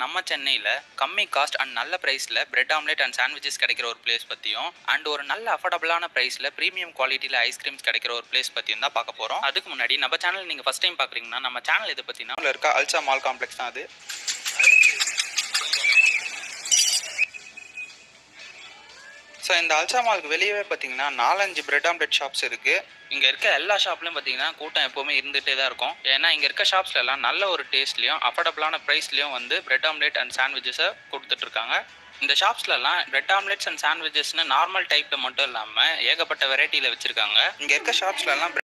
நம்ம சென்னையில் கம்மி காஸ்ட் அண்ட் நல்ல ப்ரைஸில் பிரெட் ஆம்லெட் அண்ட் சாண்ட்விச்சஸ் கிடைக்கிற ஒரு பிளேஸ் பற்றியும் அண்ட் ஒரு நல்ல அஃபோர்டபுளான ப்ரைஸில் ப்ரீமியம் குவாலிட்டியில் ஐஸ்கிரீம்ஸ் கிடைக்கிற ஒரு பிளேஸ் பற்றியும் தான் பார்க்க போகிறோம் அதுக்கு முன்னாடி நம்ம சேனல் நீங்கள் ஃபஸ்ட் டைம் பார்க்குறீங்கன்னா நம்ம சேனல் இதை பற்றினா உள்ள இருக்க அல்சா மால் காம்ப்ளெக்ஸ் தான் அது ஸோ இந்த அல்சா மாலுக்கு வெளியவே பார்த்தீங்கன்னா நாலஞ்சு பிரெட் ஆம்லெட் ஷாப்ஸ் இருக்குது இங்கே இருக்க எல்லா ஷாப்லையும் பார்த்தீங்கன்னா கூட்டம் எப்போவுமே இருந்துகிட்டே தான் இருக்கும் ஏன்னா இங்கே இருக்க ஷாப்ஸ்ல எல்லாம் நல்ல ஒரு டேஸ்ட்லையும் அஃபோர்டபுளான ப்ரைஸ்லையும் வந்து பிரெட் ஆம்லெட் அண்ட் சாண்ட்விச்சஸை கொடுத்துட்ருக்காங்க இந்த ஷாப்ஸ்லலாம் பிரெட் ஆம்லெட்ஸ் அண்ட் சாண்ட்விச்சஸ்னு நார்மல் டைப்பில் மட்டும் இல்லாமல் ஏகப்பட்ட வெரைட்டியில் வச்சுருக்காங்க இங்கே இருக்க ஷாப்ஸ்லலாம்